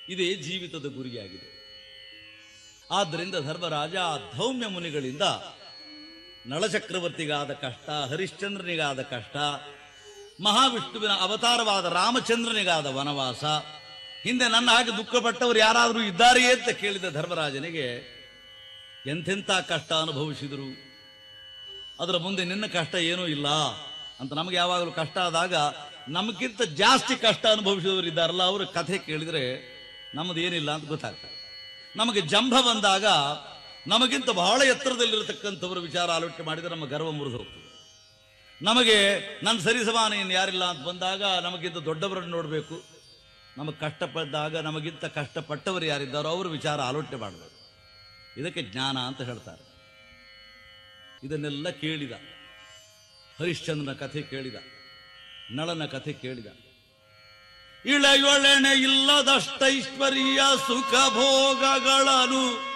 ಇದೇ ಜೀವಿತದ ಗುರಿಯಾಗಿದೆ ಆದ್ದರಿಂದ ಧರ್ಮರಾಜ ಧೌಮ್ಯ ಮುನಿಗಳಿಂದ ನಳಚಕ್ರವರ್ತಿಗಾದ ಕಷ್ಟ ಹರಿಶ್ಚಂದ್ರನಿಗಾದ ಕಷ್ಟ ಮಹಾವಿಷ್ಣುವಿನ ಅವತಾರವಾದ ರಾಮಚಂದ್ರನಿಗಾದ ವನವಾಸ ಹಿಂದೆ ನನ್ನ ಹಾಗೆ ದುಃಖಪಟ್ಟವರು ಯಾರಾದರೂ ಇದ್ದಾರೆಯೇ ಅಂತ ಕೇಳಿದ ಧರ್ಮರಾಜನಿಗೆ ಎಂತೆಂಥ ಕಷ್ಟ ಅನುಭವಿಸಿದರು ಅದರ ಮುಂದೆ ನಿನ್ನ ಕಷ್ಟ ಏನೂ ಇಲ್ಲ ಅಂತ ನಮಗೆ ಯಾವಾಗಲೂ ಕಷ್ಟ ಆದಾಗ ನಮಗಿಂತ ಜಾಸ್ತಿ ಕಷ್ಟ ಅನುಭವಿಸಿದವರು ಇದ್ದಾರಲ್ಲ ಅವರ ಕಥೆ ಕೇಳಿದ್ರೆ ನಮ್ಮದು ಏನಿಲ್ಲ ಅಂತ ಗೊತ್ತಾಗ್ತದೆ ನಮಗೆ ಜಂಭ ಬಂದಾಗ ನಮಗಿಂತ ಬಹಳ ಎತ್ತರದಲ್ಲಿರತಕ್ಕಂಥವರ ವಿಚಾರ ಆಲೋಚನೆ ಮಾಡಿದರೆ ನಮ್ಮ ಗರ್ವ ಮುರಿದು ಹೋಗ್ತದೆ ನಮಗೆ ನನ್ನ ಸರಿಸಮಾನ ಏನು ಯಾರಿಲ್ಲ ಅಂತ ಬಂದಾಗ ನಮಗಿಂತ ದೊಡ್ಡವರನ್ನು ನೋಡಬೇಕು ನಮಗೆ ಕಷ್ಟಪಟ್ಟಾಗ ನಮಗಿಂತ ಕಷ್ಟಪಟ್ಟವರು ಯಾರಿದ್ದಾರೋ ಅವ್ರ ವಿಚಾರ ಆಲೋಚನೆ ಮಾಡಬೇಕು ಇದಕ್ಕೆ ಜ್ಞಾನ ಅಂತ ಹೇಳ್ತಾರೆ ಇದನ್ನೆಲ್ಲ ಕೇಳಿದ ಹರಿಶ್ಚಂದ್ರನ ಕಥೆ ಕೇಳಿದ ನಳನ ಕಥೆ ಕೇಳಿದ ಇಳೆಯೊಳೆಣೆ ಇಲ್ಲದಷ್ಟೈಶ್ವರ್ಯ ಸುಖ ಭೋಗಗಳನ್ನು